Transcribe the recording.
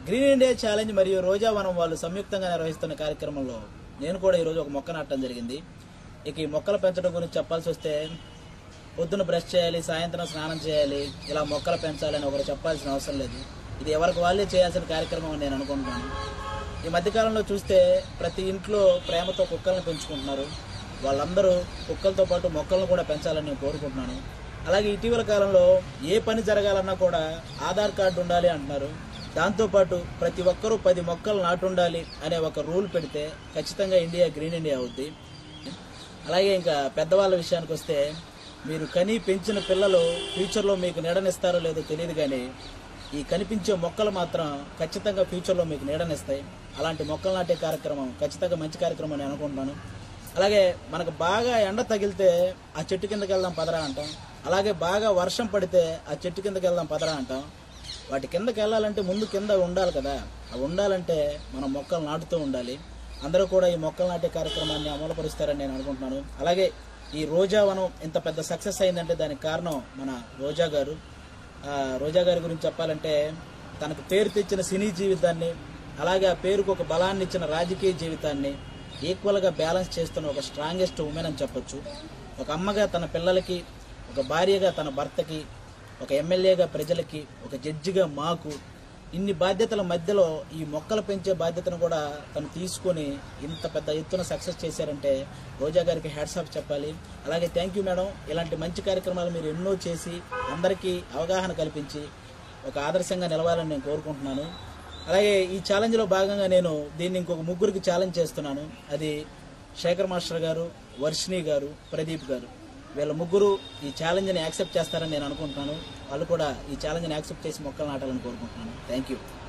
green India challenge మరియు రోజా వనం వాళ్ళు సంయుక్తంగా నిర్వహిస్తున్న కార్యక్రమంలో నేను కూడా ఈరోజు ఒక మొక్క నాటడం జరిగింది ఇక ఈ మొక్కలు పెంచడం గురించి చెప్పాల్సి వస్తే పొద్దున బ్రష్ చేయాలి సాయంత్రం స్నానం చేయాలి ఇలా మొక్కలు పెంచాలని ఒకరు చెప్పాల్సిన అవసరం లేదు ఇది ఎవరికి వాళ్ళే చేయాల్సిన కార్యక్రమం అని నేను అనుకుంటున్నాను ఈ మధ్యకాలంలో చూస్తే ప్రతి ఇంట్లో ప్రేమతో కుక్కలను పెంచుకుంటున్నారు వాళ్ళందరూ కుక్కలతో పాటు మొక్కలను కూడా పెంచాలని నేను కోరుకుంటున్నాను అలాగే ఇటీవల కాలంలో ఏ పని జరగాలన్నా కూడా ఆధార్ కార్డు ఉండాలి అంటున్నారు దాంతోపాటు ప్రతి ఒక్కరూ పది మొక్కలు నాటుండాలి అనే ఒక రూల్ పెడితే ఖచ్చితంగా ఇండియా గ్రీన్ ఇండియా అవుద్ది అలాగే ఇంకా పెద్దవాళ్ళ విషయానికి వస్తే మీరు కని పెంచిన పిల్లలు ఫ్యూచర్లో మీకు నీడనిస్తారో లేదో తెలియదు కానీ ఈ కనిపించే మొక్కలు మాత్రం ఖచ్చితంగా ఫ్యూచర్లో మీకు నీడనిస్తాయి అలాంటి మొక్కలు నాటే కార్యక్రమం ఖచ్చితంగా మంచి కార్యక్రమం అని అనుకుంటున్నాను అలాగే మనకు బాగా ఎండ తగిలితే ఆ చెట్టు కిందకి వెళ్దాం పదరా అంటాం అలాగే బాగా వర్షం పడితే ఆ చెట్టు కిందకి వెళ్దాం పదరా అంటాం వాటి కిందకి వెళ్ళాలంటే ముందు కింద ఉండాలి కదా అవి ఉండాలంటే మనం మొక్కలు నాటుతూ ఉండాలి అందరూ కూడా ఈ మొక్కలు నాటే కార్యక్రమాన్ని అమలుపరుస్తారని నేను అనుకుంటున్నాను అలాగే ఈ రోజా వనం ఇంత పెద్ద సక్సెస్ అయిందంటే దానికి కారణం మన రోజా గారు ఆ, రోజా గారి గురించి చెప్పాలంటే తనకు పేరు తెచ్చిన సినీ జీవితాన్ని అలాగే ఆ పేరుకు ఒక బలాన్ని ఇచ్చిన రాజకీయ జీవితాన్ని ఈక్వల్గా బ్యాలెన్స్ చేస్తున్న ఒక స్ట్రాంగెస్ట్ ఉమెన్ అని చెప్పొచ్చు ఒక అమ్మగా తన పిల్లలకి ఒక భార్యగా తన భర్తకి ఒక ఎమ్మెల్యేగా ప్రజలకి ఒక జడ్జిగా మాకు ఇన్ని బాధ్యతల మధ్యలో ఈ మొక్కలు పెంచే బాధ్యతను కూడా తను తీసుకొని ఇంత పెద్ద ఎత్తున సక్సెస్ చేశారంటే రోజా గారికి హ్యాట్స్ ఆఫ్ చెప్పాలి అలాగే థ్యాంక్ యూ మేడం ఇలాంటి మంచి కార్యక్రమాలు మీరు ఎన్నో చేసి అందరికీ అవగాహన కల్పించి ఒక ఆదర్శంగా నిలవాలని నేను కోరుకుంటున్నాను అలాగే ఈ ఛాలెంజ్లో భాగంగా నేను దీన్ని ఇంకొక ముగ్గురికి ఛాలెంజ్ చేస్తున్నాను అది శేఖర్ మాస్టర్ గారు వర్షిణి గారు ప్రదీప్ గారు వీళ్ళ ముగ్గురు ఈ ఛాలెంజ్ని యాక్సెప్ట్ చేస్తారని నేను అనుకుంటున్నాను వాళ్ళు కూడా ఈ ఛాలెంజ్ని యాక్సెప్ట్ చేసి మొక్కలు నాటాలని కోరుకుంటున్నాను థ్యాంక్ యూ